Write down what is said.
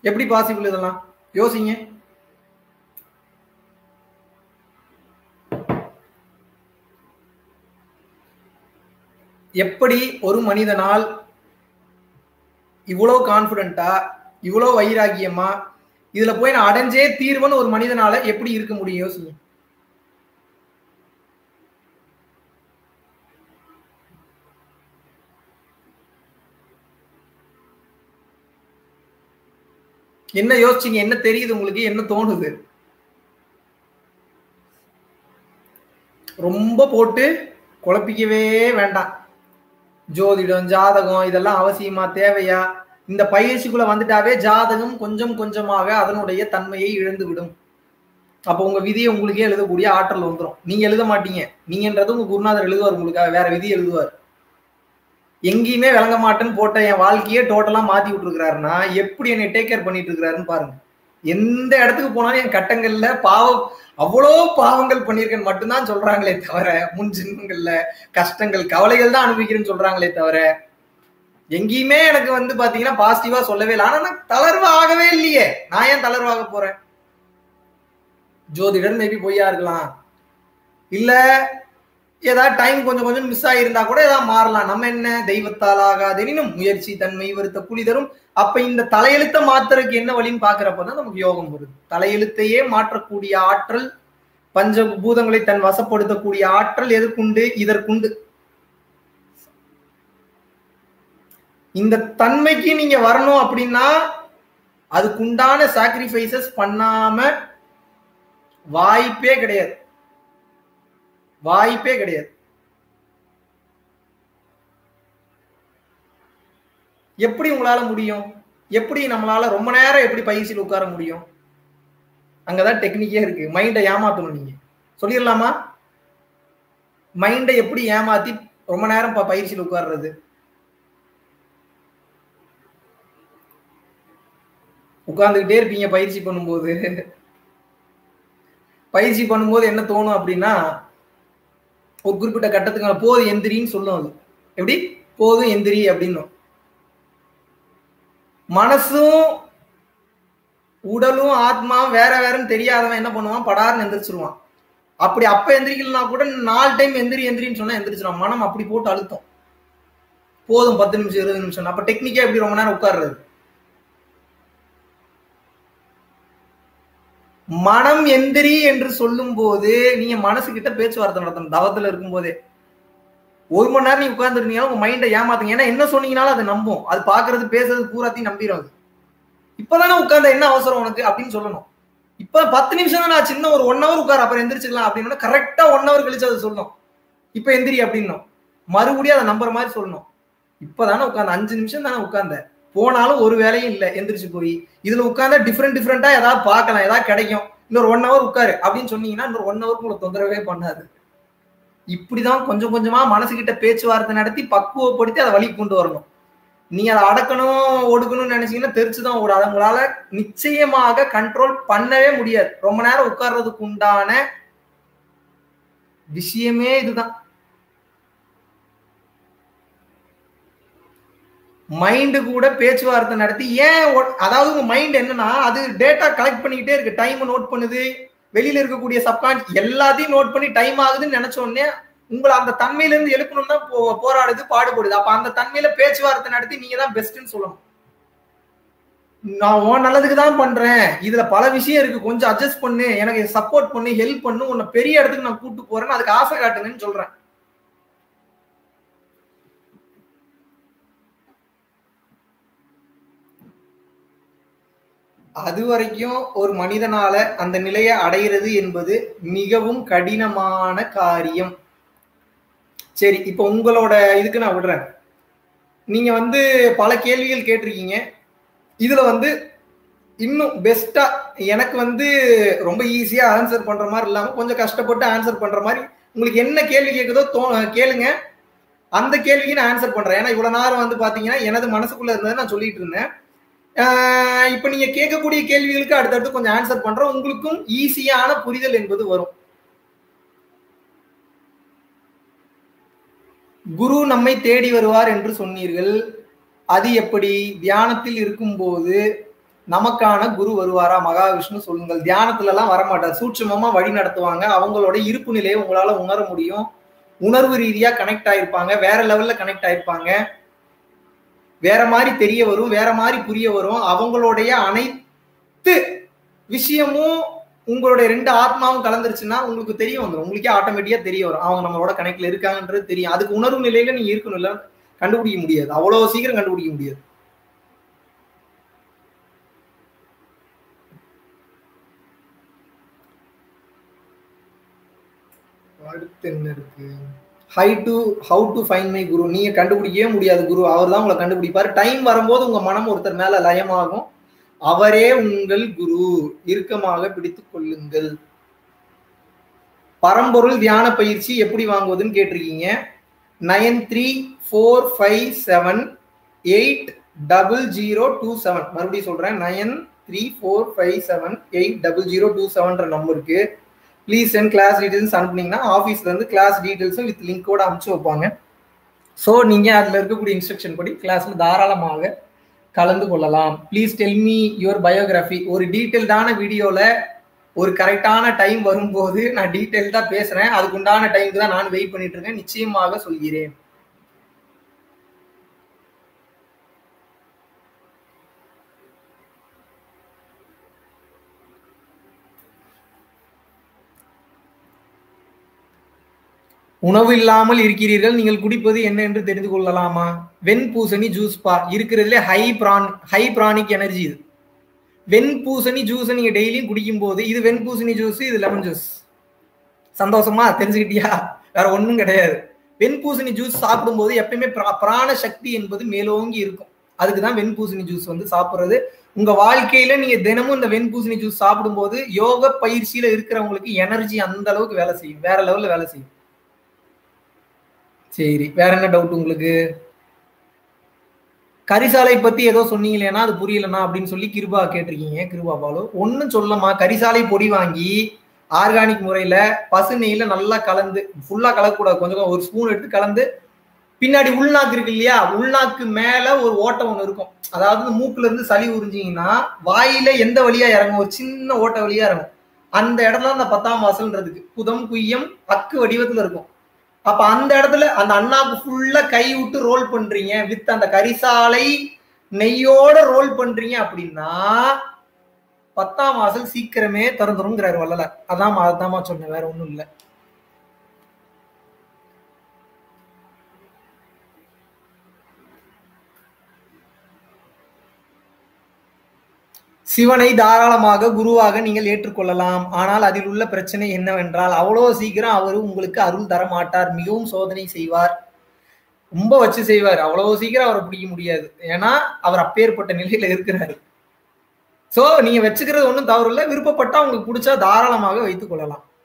எப்படி பாசிபிள் இதெல்லாம் யோசிங்க எப்படி ஒரு மனிதனால் இவ்வளோ கான்பிடண்டா இவ்வளோ வைராகியமா இதுல போய் நான் அடைஞ்சே தீர்வுன்னு ஒரு மனிதனால எப்படி இருக்க முடியும் யோசிங்க என்ன யோசிச்சீங்க என்ன தெரியுது உங்களுக்கு என்ன தோணுது ரொம்ப போட்டு குழப்பிக்கவே வேண்டாம் ஜோதிடம் ஜாதகம் இதெல்லாம் அவசியமா தேவையா இந்த பயிற்சிக்குள்ள வந்துட்டாவே ஜாதகம் கொஞ்சம் கொஞ்சமாக அதனுடைய தன்மையை இழந்து விடும் அப்போ உங்க விதியை உங்களுக்கே எழுதக்கூடிய ஆற்றல் வந்துடும் நீங்க எழுத மாட்டீங்க நீங்கன்றது உங்க குருநாதர் எழுதுவார் உங்களுக்காக வேற விதி எழுதுவார் எங்கேயுமே விளங்க மாட்டேன்னு போட்ட என் வாழ்க்கையே டோட்டலா மாத்தி விட்டுருக்கிறாருன்னா எப்படி என்னை டேக் கேர் பண்ணிட்டு இருக்கிறாருன்னு பாருங்க எந்த இடத்துக்கு போனாலும் என் கட்டங்கள்ல பாவம் அவ்வளோ பாவங்கள் பண்ணியிருக்கேன்னு மட்டும்தான் சொல்றாங்களே தவிர முன் ஜென்மங்கள்ல கஷ்டங்கள் கவலைகள் தான் அனுபவிக்கிறேன்னு சொல்றாங்களே தவிர எங்கேயுமே எனக்கு வந்து பாத்தீங்கன்னா பாசிட்டிவா சொல்லவே இல்லை ஆனா நான் தளர்வு ஆகவே இல்லையே நான் ஏன் தளர்வாக போறேன் ஜோதிடர் மேபி பொய்யா இருக்கலாம் இல்ல ஏதாவது டைம் கொஞ்சம் கொஞ்சம் மிஸ் ஆகியிருந்தா கூட ஏதாவது மாறலாம் நம்ம என்ன தெய்வத்தால் ஆகாதெனினும் முயற்சி தன்மை வருத்த புலி தரும் அப்ப இந்த தலையெழுத்த மாத்துறதுக்கு என்ன வழின்னு பாக்குறப்பதான் நமக்கு யோகம் வருது தலையெழுத்தையே மாற்றக்கூடிய ஆற்றல் பஞ்ச பூதங்களை தன் வசப்படுத்தக்கூடிய ஆற்றல் எதற்குண்டு இதற்குண்டு இந்த தன்மைக்கு நீங்க வரணும் அப்படின்னா அதுக்குண்டான சாக்ரிஃபைசஸ் பண்ணாம வாய்ப்பே கிடையாது வாய்ப்பே கிடையாது எப்படி உங்களால முடியும் எப்படி நம்மளால ரொம்ப நேரம் எப்படி பயிற்சியில் உட்கார முடியும் அங்கதான் டெக்னிக்கே இருக்கு மைண்டை ஏமாத்தணும் நீங்க சொல்லிடலாமா மைண்டை எப்படி ஏமாத்தி ரொம்ப நேரம் ப- பயிற்சியில் உட்கார்றது உட்கார்ந்துகிட்டே இருப்பீங்க பயிற்சி பண்ணும்போது பயிற்சி பண்ணும்போது என்ன தோணும் அப்படின்னா ஒரு குறிப்பிட்ட கட்டத்துக்கு மேல போது எந்திரின்னு சொல்லும் அது எப்படி போதும் எந்திரி அப்படின்னும் மனசும் உடலும் ஆத்மாவும் வேற வேறன்னு தெரியாதவன் என்ன பண்ணுவான் படார்னு எந்திரிச்சிருவான் அப்படி அப்ப எந்திரிக்கலனா கூட நாலு டைம் எந்திரி எந்திரின்னு சொன்னா எந்திரிச்சிருவான் மனம் அப்படி போட்டு அழுத்தம் போதும் பத்து நிமிஷம் இருபது நிமிஷம் அப்ப டெக்னிக்கா எப்படி ரொம்ப நேரம் உட்கார்றது மனம் எந்திரி என்று சொல்லும் போது நீங்க மனசு கிட்ட பேச்சுவார்த்தை நடத்தணும் தவத்துல இருக்கும் போதே ஒரு மணி நேரம் நீங்க உட்கார்ந்துருந்தீங்கன்னா உங்க மைண்டை ஏமாத்துங்க ஏன்னா என்ன சொன்னீங்கனாலும் அதை நம்பும் அது பாக்குறது பேசுறது பூராத்தையும் நம்பிடும் அது இப்பதானே உட்கார்ந்த என்ன அவசரம் உனக்கு அப்படின்னு சொல்லணும் இப்ப பத்து நிமிஷம் தான் நான் சின்ன ஒரு ஒன் ஹவர் உட்கார் அப்புறம் எந்திரிச்சுக்கலாம் அப்படின்னு கரெக்டா ஒன் ஹவர் கழிச்சு அதை சொல்லணும் இப்ப எந்திரி அப்படின்னும் மறுபடியும் அதை நம்புற மாதிரி சொல்லணும் இப்பதானே உட்கார்ந்த அஞ்சு நிமிஷம் தானே உட்கார்ந்த போனாலும் ஒரு வேலையும் இல்லை எந்திரிச்சு போய் இதுல உட்கார்ந்தா டிஃப்ரெண்ட் டிஃப்ரெண்டா ஏதாவது பார்க்கலாம் ஏதாவது கிடைக்கும் இன்னொரு ஒன் ஹவர் உட்காரு அப்படின்னு சொன்னீங்கன்னா இன்னொரு ஒன் ஹவருக்கு உங்களை தொந்தரவே பண்ணாது இப்படிதான் கொஞ்சம் கொஞ்சமா மனசுகிட்ட பேச்சுவார்த்தை நடத்தி பக்குவப்படுத்தி அதை வழி கொண்டு வரணும் நீங்க அதை அடக்கணும் ஒடுக்கணும்னு நினைச்சீங்கன்னா தெரிச்சுதான் ஓடும் அதை உங்களால நிச்சயமாக கண்ட்ரோல் பண்ணவே முடியாது ரொம்ப நேரம் உட்கார்றதுக்கு உண்டான விஷயமே இதுதான் மைண்டு கூட பேச்சுவார்த்தை நடத்தி ஏன் ஒ- அதாவது உங்க மைண்ட் என்னன்னா அது டேட்டா கலெக்ட் பண்ணிக்கிட்டே இருக்கு டைம் நோட் பண்ணுது வெளியில இருக்கக்கூடிய சப்கான்ஸ் எல்லாத்தையும் நோட் பண்ணி டைம் ஆகுதுன்னு நினைச்ச உடனே உங்களை அந்த தன்மையில இருந்து எழுப்பணும் தான் போ போராடுது பாடுபடுது அப்ப அந்த தன்மையில பேச்சுவார்த்தை நடத்தி நீங்க தான் பெஸ்ட்னு சொல்லணும் நான் உன் நல்லதுக்கு தான் பண்றேன் இதுல பல விஷயம் இருக்கு கொஞ்சம் அட்ஜஸ்ட் பண்ணு எனக்கு சப்போர்ட் பண்ணு ஹெல்ப் பண்ணு உன்னை பெரிய இடத்துக்கு நான் கூட்டு போறேன்னு அதுக்கு ஆசை காட்டுங்கன்னு சொல்றேன் அது வரைக்கும் ஒரு மனிதனால அந்த நிலையை அடையிறது என்பது மிகவும் கடினமான காரியம் சரி இப்போ உங்களோட இதுக்கு நான் விடுறேன் நீங்க வந்து பல கேள்விகள் கேட்டிருக்கீங்க இதுல வந்து இன்னும் பெஸ்டா எனக்கு வந்து ரொம்ப ஈஸியா ஆன்சர் பண்ற மாதிரி இல்லாம கொஞ்சம் கஷ்டப்பட்டு ஆன்சர் பண்ற மாதிரி உங்களுக்கு என்ன கேள்வி கேட்குதோ தோ கேளுங்க அந்த கேள்விக்கு நான் ஆன்சர் பண்றேன் ஏன்னா இவ்வளவு நேரம் வந்து பாத்தீங்கன்னா எனது மனசுக்குள்ள இருந்ததை நான் சொல்லிட்டு இருந்தேன் ஆஹ் இப்ப நீங்க கேட்கக்கூடிய கேள்விகளுக்கு அடுத்தடுத்து கொஞ்சம் ஆன்சர் பண்றோம் உங்களுக்கும் ஈஸியான புரிதல் என்பது வரும் குரு நம்மை தேடி வருவார் என்று சொன்னீர்கள் அது எப்படி தியானத்தில் இருக்கும்போது நமக்கான குரு வருவாரா மகாவிஷ்ணு சொல்லுங்கள் தியானத்துல எல்லாம் வரமாட்டார் சூட்சமமா வழி நடத்துவாங்க அவங்களோட இருப்பு நிலையை உங்களால உணர முடியும் உணர்வு ரீதியா கனெக்ட் ஆயிருப்பாங்க வேற லெவல்ல கனெக்ட் ஆயிருப்பாங்க வேற மாதிரி தெரிய வரும் வேற மாதிரி புரிய வரும் அவங்களுடைய அனைத்து விஷயமும் உங்களுடைய ரெண்டு ஆத்மாவும் கலந்துருச்சுன்னா உங்களுக்கு தெரிய வந்துடும் உங்களுக்கே ஆட்டோமேட்டிக்கா தெரிய வரும் அவங்க நம்மளோட கனெக்ட்ல இருக்காங்கன்றது தெரியும் அதுக்கு உணர்வு நிலையில நீங்க இருக்கணும் இல்ல கண்டுபிடிக்க முடியாது அவ்வளவு சீக்கிரம் கண்டுபிடிக்க முடியாது அடுத்து என்ன இருக்கு hi to how to find my guru நீங்க கண்டுபிடிக்கவே முடியாது குரு அவர் தான் உங்களை கண்டுபிடிப்பாரு டைம் வரும்போது உங்க மனம் ஒருத்தர் மேல லயமாகும் அவரே உங்கள் குரு இறுக்கமாக பிடித்துக் கொள்ளுங்கள் பரம்பொருள் தியான பயிற்சி எப்படி வாங்குவதுன்னு கேட்டிருக்கீங்க nine three four five seven eight double zero two seven மறுபடியும் சொல்றேன் nine three four five seven eight double zero two செவன்ற நம்பருக்கு ப்ளீஸ் சென்ட் கிளாஸ் டீடைல்ஸ் அனுப்புனீங்கன்னா ஆஃபீஸ்ல இருந்து கிளாஸ் டீடைல்ஸும் வித் லிங்கோட அனுப்பிச்சு வைப்பாங்க ஸோ நீங்க அதுல இருக்கக்கூடிய இன்ஸ்ட்ரக்ஷன் படி கிளாஸ்ல தாராளமாக கலந்து கொள்ளலாம் please tell me your biography ஒரு டீட்டெயில்டான வீடியோல ஒரு கரெக்டான டைம் வரும்போது நான் டீட்டெயில்டா பேசுறேன் அதுக்குண்டான டைமுக்கு தான் நான் வெயிட் பண்ணிட்டு இருக்கேன் நிச்சயமாக சொல்கிறேன் உணவு இல்லாமல் இருக்கிறீர்கள் நீங்கள் குடிப்பது என்ன என்று தெரிந்து கொள்ளலாமா வெண் பூசணி ஜூஸ் பா இருக்கிறதுல ஹை பிரான் ஹை பிரானிக் எனர்ஜி இது வெண் பூசணி ஜூஸ் நீங்க டெய்லியும் குடிக்கும் போது இது வெண் பூசணி ஜூஸ் இது லெமன் ஜூஸ் சந்தோஷமா தெரிஞ்சுக்கிட்டியா வேற ஒன்றும் கிடையாது வெண்பூசணி ஜூஸ் சாப்பிடும்போது எப்பயுமே பிராண சக்தி என்பது மேலோங்கி இருக்கும் அதுக்கு தான் வெண்பூசணி ஜூஸ் வந்து சாப்பிட்றது உங்க வாழ்க்கையில நீங்க தினமும் இந்த வெண்பூசணி ஜூஸ் சாப்பிடும்போது யோக பயிற்சியில இருக்கிறவங்களுக்கு எனர்ஜி அந்த அளவுக்கு வேலை செய்யும் வேற லெவல்ல வேலை செய்யும் சரி வேற என்ன டவுட் உங்களுக்கு கரிசாலை பத்தி ஏதோ சொன்னீங்களேனா அது புரியலனா அப்படின்னு சொல்லி கிருபா கேட்டிருக்கீங்க கிருபா பாலு ஒன்னும் சொல்லமா கரிசாலை பொடி வாங்கி ஆர்கானிக் முறையில பசு நெய்ல நல்லா கலந்து ஃபுல்லா கலக்கக்கூடாது கொஞ்சம் ஒரு ஸ்பூன் எடுத்து கலந்து பின்னாடி உள்நாக்கு இருக்கு இல்லையா உள்நாக்கு மேல ஒரு ஓட்டம் ஒண்ணு இருக்கும் அதாவது மூக்குல இருந்து சளி உறிஞ்சிங்கன்னா வாயில எந்த வழியா இறங்கும் ஒரு சின்ன ஓட்ட வழியா இறங்கும் அந்த இடத்துல அந்த பத்தாம் வாசல்ன்றதுக்கு புதம் குய்யம் அக்கு வடிவத்துல இருக்கும் அப்ப அந்த இடத்துல அந்த அண்ணாக்கு ஃபுல்லா கை விட்டு ரோல் பண்றீங்க வித் அந்த கரிசாலை நெய்யோட ரோல் பண்றீங்க அப்படின்னா பத்தாம் வாசல் சீக்கிரமே திறந்துருங்கிறாரு வள்ளல அதான் அதாமா சொன்னேன் வேற ஒண்ணும் இல்ல சிவனை தாராளமாக குருவாக நீங்கள் ஏற்றுக்கொள்ளலாம் ஆனால் அதில் உள்ள பிரச்சனை என்னவென்றால் அவ்வளோ சீக்கிரம் அவர் உங்களுக்கு அருள் தர மாட்டார் மிகவும் சோதனை செய்வார் ரொம்ப வச்சு செய்வார் அவ்வளவு சீக்கிரம் அவரை பிடிக்க முடியாது ஏன்னா அவர் அப்பேற்பட்ட நிலையில இருக்கிறாரு சோ நீங்க வச்சுக்கிறது ஒன்றும் தவறு இல்லை விருப்பப்பட்டா உங்களுக்கு பிடிச்சா தாராளமாக வைத்துக் கொள்ளலாம்